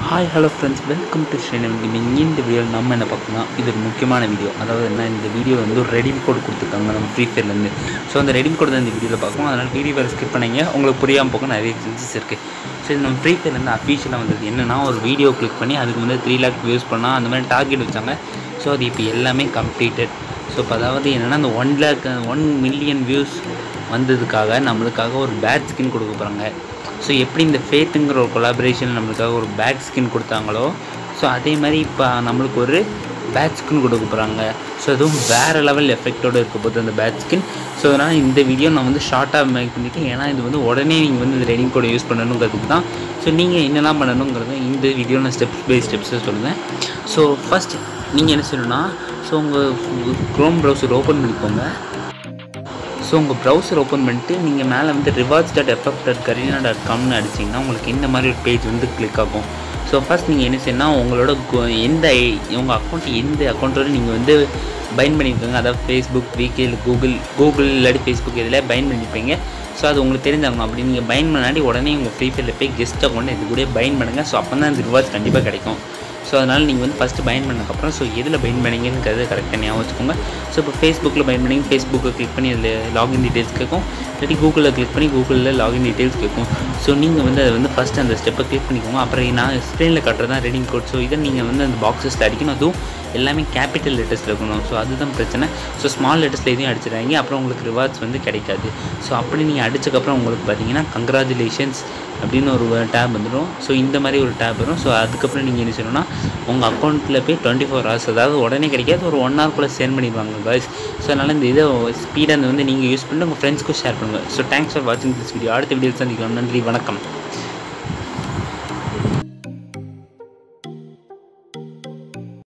hi hello friends welcome to ஸ்ரீனம் gaming இந்த வீடியோவில் நம்ம என்ன பார்க்கணும்னா இது ஒரு முக்கியமான வீடியோ அதாவது என்ன இந்த வீடியோ வந்து ஒரு ரெடிம் கோட் கொடுத்துருக்காங்க நம்ம ஃப்ரீ ஃபயர்லேருந்து ஸோ அந்த ரெடிம் கோட் தான் இந்த வீடியோவில் பார்க்கணும் அதனால் வீடியோ வேறு ஸ்கிப் பண்ணீங்க உங்களுக்கு புரியாமல் போக நிறைய சேஞ்சஸ் இருக்குது ஸோ இது நம்ம ஃப்ரீ ஃபயர்லேருந்து அஃபீஷியலாக வந்தது என்னென்னா ஒரு வீடியோ கிளிக் பண்ணி அதுக்கு வந்து த்ரீ லேக் வியூஸ் பண்ணால் அந்த மாதிரி டார்கெட் வச்சாங்க ஸோ அது இப்போ எல்லாமே கம்ப்ளீட்டட் ஸோ இப்போ அதாவது என்னென்னா அந்த one lakh one million views வந்ததுக்காக நம்மளுக்காக ஒரு பேட் ஸ்கின் கொடுக்க போகிறாங்க ஸோ எப்படி இந்த ஃபேத்துங்கிற ஒரு கொலாபரேஷன் நம்மளுக்காக ஒரு பேக் ஸ்கின் கொடுத்தாங்களோ ஸோ அதே மாதிரி இப்போ நம்மளுக்கு ஒரு பேட் ஸ்கின் கொடுக்க போகிறாங்க ஸோ அதுவும் வேறு லெவல் எஃபெக்டோடு இருக்க போகுது அந்த பேட் ஸ்கின் ஸோ அதனால் இந்த வீடியோ நான் வந்து ஷார்ட்டாக மேக் பண்ணியிருக்கேன் ஏன்னா இது வந்து உடனே நீங்கள் வந்து இந்த ரெடிங் கோடை யூஸ் பண்ணணுங்கிறதுக்கு தான் ஸோ நீங்கள் என்னெல்லாம் பண்ணணுங்கிறத இந்த வீடியோ நான் ஸ்டெப்ஸ் பை ஸ்டெப்ஸை சொல்லுவேன் ஸோ ஃபஸ்ட் நீங்கள் என்ன சொல்லணும்னா ஸோ உங்கள் க்ரோம் ப்ரௌசர் ஓப்பன் பண்ணிக்கோங்க ஸோ உங்கள் ப்ரௌசர் ஓப்பன் பண்ணிட்டு நீங்கள் மேலே வந்து rewards dot FF dot Garena dot காம்னு அடிச்சிங்கன்னா உங்களுக்கு இந்த மாதிரி ஒரு பேஜ் வந்து கிளிக் ஆகும் ஸோ ஃபஸ்ட் நீங்கள் என்ன செய்யணும் உங்களோட கு- எந்த ஐ- உங்கள் அக்கௌண்ட் எந்த அக்கௌண்ட்டோட நீங்கள் வந்து பைன் பண்ணியிருக்கீங்க அதாவது ஃபேஸ்புக் விகே இல்லை கூகுள் கூகுள் இல்லாட்டி ஃபேஸ்புக் இதில் பைன் பண்ணியிருப்பீங்க ஸோ அது உங்களுக்கு தெரிஞ்சாகணும் அப்படி நீங்கள் பைன் பண்ணாடி உடனே உங்கள் ஃப்ரீ ஃபயரில் போய் கெஸ்ட் அக்கௌண்ட் இது கூட பைன் பண்ணுங்கள் ஸோ அப்போ தான் இந்த ரிவார்ட்ஸ் கண்டிப்பாக கிடைக்கும் ஸோ அதனால் நீங்கள் வந்து ஃபஸ்ட்டு பைன் பண்ணதுக்கப்புறம் ஸோ எதில் பைன் பண்ணீங்கங்கிறது கரெக்டாக ஞாபகம் வச்சுக்கோங்க ஸோ இப்போ ஃபேஸ்புக்கில் பைன் பண்ணி ஃபேஸ்புக்கை கிளிக் பண்ணி அதில் லாகின் டீட்டெயில்ஸ் கேட்கும் இல்லாட்டி கூகுளில் கிளிக் பண்ணி கூகுளில் லாகின் டீட்டெயில்ஸ் கேட்கும் ஸோ நீங்கள் வந்து அதை வந்து ஃபஸ்ட்டு அந்த ஸ்டெப்பை கிளிக் பண்ணிக்கோங்க அப்புறம் நான் ஸ்க்ரீனில் கட்டுறது தான் ரெடிங் கோட் ஸோ இதை நீங்கள் வந்து அந்த பாக்ஸஸில் அடிக்கணும் அதுவும் எல்லாமே கேபிட்டல் லெட்டர்ஸில் இருக்கணும் ஸோ அதுதான் பிரச்சனை ஸோ ஸ்மால் லெட்டர்ஸில் எதையும் அடிச்சிடாங்க அப்புறம் உங்களுக்கு ரிவார்ட்ஸ் வந்து கிடைக்காது ஸோ அப்படி நீங்கள் அடிச்சக்கப்புறம் உங்களுக்கு பார்த்தீங்கன்னா கங்க்ராச்சுலேஷன்ஸ் அப்படின்னு ஒரு டேப் வந்துடும் ஸோ இந்த மாதிரி ஒரு டேப் வரும் ஸோ அதுக்கப்புறம் நீங்கள் என்ன செய்யணும்னா உங்கள் அக்கௌண்ட்டில் போய் டுவெண்ட்டி ஃபோர் ஹவர்ஸ் அதாவது உடனே கிடைக்காது ஒரு ஒன் ஹவர் கூட சென்ட் பண்ணிடுவாங்க பாய்ஸ் ஸோ அதனால் இந்த இதை ஸ்பீடாக வந்து நீங்கள் யூஸ் பண்ணி உங்கள் ஃப்ரெண்ட்ஸ்க்கும் ஷேர் பண்ணுங்கள் ஸோ தேங்க்ஸ் ஃபார் வாட்சிங் திஸ் வீடியோ அடுத்த வீடியோ சந்திக்கலாம் நன்றி வணக்கம்